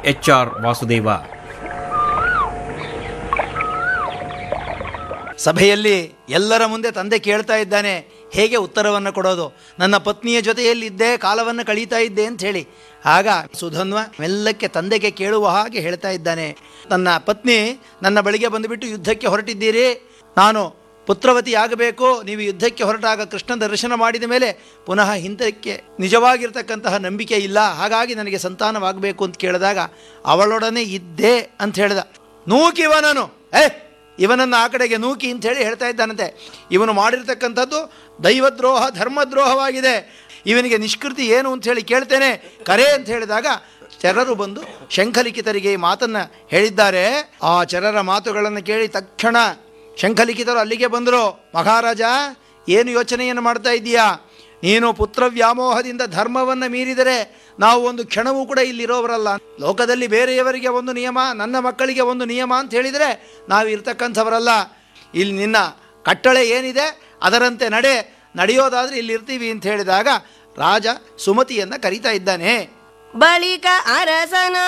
H R Vasudeva ಸಭೆಯಲ್ಲಿ ಎಲ್ಲರ ಮುಂದೆ ತಂದೆ ಕೇಳ್ತಾ ಇದ್ದಾನೆ ಹೇಗೆ ಉತ್ತರವನ್ನು ಕೊಡೋದು ನನ್ನ ಪತ್ನಿಯ ಜೊತೆಯಲ್ಲಿದ್ದೆ ಕಾಲವನ್ನು ಕಳೀತಾ ಇದ್ದೆ ಅಂತ ಹೇಳಿ ಆಗ ಸುಧನ್ವ ಮೆಲ್ಲಕ್ಕೆ ತಂದೆಗೆ ಕೇಳುವ ಹಾಗೆ ಹೇಳ್ತಾ ಇದ್ದಾನೆ ನನ್ನ ಪತ್ನಿ ನನ್ನ ಬಳಿಗೆ ಬಂದುಬಿಟ್ಟು ಯುದ್ಧಕ್ಕೆ ಹೊರಟಿದ್ದೀರಿ ನಾನು ಪುತ್ರವತಿ ಆಗಬೇಕು ನೀವು ಯುದ್ಧಕ್ಕೆ ಹೊರಟಾಗ ಕೃಷ್ಣ ದರ್ಶನ ಮಾಡಿದ ಮೇಲೆ ಪುನಃ ಹಿಂದಕ್ಕೆ ನಿಜವಾಗಿರ್ತಕ್ಕಂತಹ ನಂಬಿಕೆ ಇಲ್ಲ ಹಾಗಾಗಿ ನನಗೆ ಸಂತಾನವಾಗಬೇಕು ಅಂತ ಕೇಳಿದಾಗ ಅವಳೊಡನೆ ಇದ್ದೆ ಅಂತ ಹೇಳಿದ ನೂಕಿವನನು ಏ ಇವನನ್ನು ಆ ಕಡೆಗೆ ನೂಕಿ ಅಂತ ಹೇಳಿ ಹೇಳ್ತಾ ಇದ್ದಾನಂತೆ ಇವನು ಮಾಡಿರ್ತಕ್ಕಂಥದ್ದು ದೈವದ್ರೋಹ ಧರ್ಮದ್ರೋಹವಾಗಿದೆ ಇವನಿಗೆ ನಿಷ್ಕೃತಿ ಏನು ಅಂತ ಹೇಳಿ ಕೇಳ್ತೇನೆ ಕರೆ ಅಂತ ಹೇಳಿದಾಗ ಚರರು ಬಂದು ಶಂಖಲಿಖಿತರಿಗೆ ಈ ಮಾತನ್ನು ಹೇಳಿದ್ದಾರೆ ಆ ಚರರ ಮಾತುಗಳನ್ನು ಕೇಳಿ ತಕ್ಷಣ ಶಂಖಲಿಖಿತರು ಅಲ್ಲಿಗೆ ಬಂದರು ಮಹಾರಾಜ ಏನು ಯೋಚನೆಯನ್ನು ಮಾಡ್ತಾ ಇದ್ದೀಯಾ ನೀನು ಪುತ್ರ ವ್ಯಾಮೋಹದಿಂದ ಧರ್ಮವನ್ನು ಮೀರಿದರೆ ನಾವು ಒಂದು ಕ್ಷಣವೂ ಕೂಡ ಇಲ್ಲಿರೋವರಲ್ಲ ಲೋಕದಲ್ಲಿ ಬೇರೆಯವರಿಗೆ ಒಂದು ನಿಯಮ ನನ್ನ ಮಕ್ಕಳಿಗೆ ಒಂದು ನಿಯಮ ಅಂತ ಹೇಳಿದರೆ ನಾವು ಇರ್ತಕ್ಕಂಥವರಲ್ಲ ಇಲ್ಲಿ ನಿನ್ನ ಕಟ್ಟಳೆ ಏನಿದೆ ಅದರಂತೆ ನಡೆ ನಡೆಯೋದಾದರೆ ಇಲ್ಲಿ ಇರ್ತೀವಿ ಅಂತ ಹೇಳಿದಾಗ ರಾಜ ಸುಮತಿಯನ್ನು ಕರೀತಾ ಇದ್ದಾನೆ ಬಳಿಕ ಅರಸನ